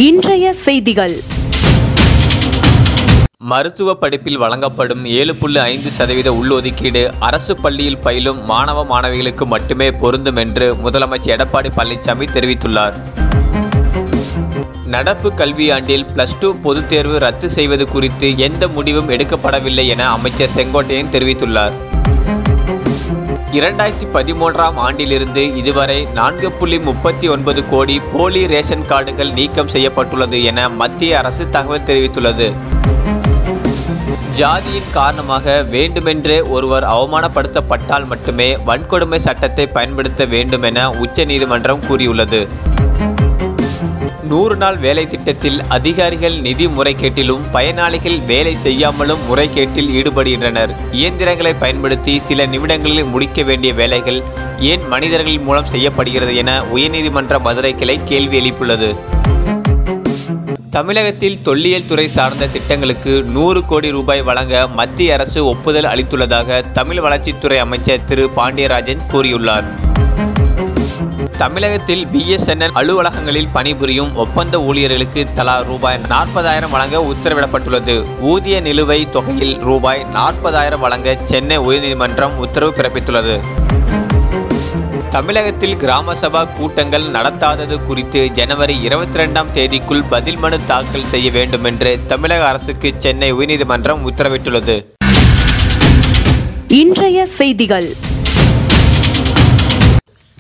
இன்றைய செய்திகள் மருத்துவ படிப்பில் வழங்கப்படும் ஏழு புள்ளி ஐந்து சதவீத உள்ளொதுக்கீடு அரசு பள்ளியில் பயிலும் மாணவ மாணவிகளுக்கு மட்டுமே பொருந்தும் என்று முதலமைச்சர் எடப்பாடி பழனிசாமி தெரிவித்துள்ளார் நடப்பு கல்வியாண்டில் பிளஸ் டூ பொதுத் தேர்வு ரத்து செய்வது குறித்து எந்த முடிவும் எடுக்கப்படவில்லை என அமைச்சர் செங்கோட்டையன் தெரிவித்துள்ளார் இரண்டாயிரத்தி பதிமூன்றாம் ஆண்டிலிருந்து இதுவரை நான்கு புள்ளி முப்பத்தி ஒன்பது கோடி போலி ரேஷன் கார்டுகள் நீக்கம் செய்யப்பட்டுள்ளது என மத்திய அரசு தகவல் தெரிவித்துள்ளது ஜாதியின் காரணமாக வேண்டுமென்றே ஒருவர் அவமானப்படுத்தப்பட்டால் மட்டுமே வன்கொடுமை சட்டத்தை பயன்படுத்த வேண்டும் என உச்சநீதிமன்றம் கூறியுள்ளது நூறு நாள் வேலை திட்டத்தில் அதிகாரிகள் நிதி முறைகேட்டிலும் பயனாளிகள் வேலை செய்யாமலும் முறைகேட்டில் ஈடுபடுகின்றனர் இயந்திரங்களை பயன்படுத்தி சில நிமிடங்களில் முடிக்க வேண்டிய வேலைகள் ஏன் மனிதர்கள் மூலம் செய்யப்படுகிறது என உயர்நீதிமன்ற மதுரை கிளை கேள்வி எழுப்பியுள்ளது தமிழகத்தில் தொல்லியல் துறை சார்ந்த திட்டங்களுக்கு நூறு கோடி ரூபாய் வழங்க மத்திய அரசு ஒப்புதல் அளித்துள்ளதாக தமிழ் வளர்ச்சித்துறை அமைச்சர் திரு பாண்டியராஜன் கூறியுள்ளார் தமிழகத்தில் பிஎஸ்என்எல் அலுவலகங்களில் பணிபுரியும் ஒப்பந்த ஊழியர்களுக்கு தலா ரூபாய் நாற்பதாயிரம் வழங்க உத்தரவிடப்பட்டுள்ளது ஊதிய நிலுவைத் தொகையில் ரூபாய் நாற்பதாயிரம் வழங்க சென்னை உயர்நீதிமன்றம் உத்தரவு பிறப்பித்துள்ளது தமிழகத்தில் கிராம சபா கூட்டங்கள் நடத்தாதது குறித்து ஜனவரி இருபத்தி ரெண்டாம் தேதிக்குள் பதில் மனு தாக்கல் செய்ய வேண்டும் என்று தமிழக அரசுக்கு சென்னை உயர்நீதிமன்றம் உத்தரவிட்டுள்ளது இன்றைய செய்திகள்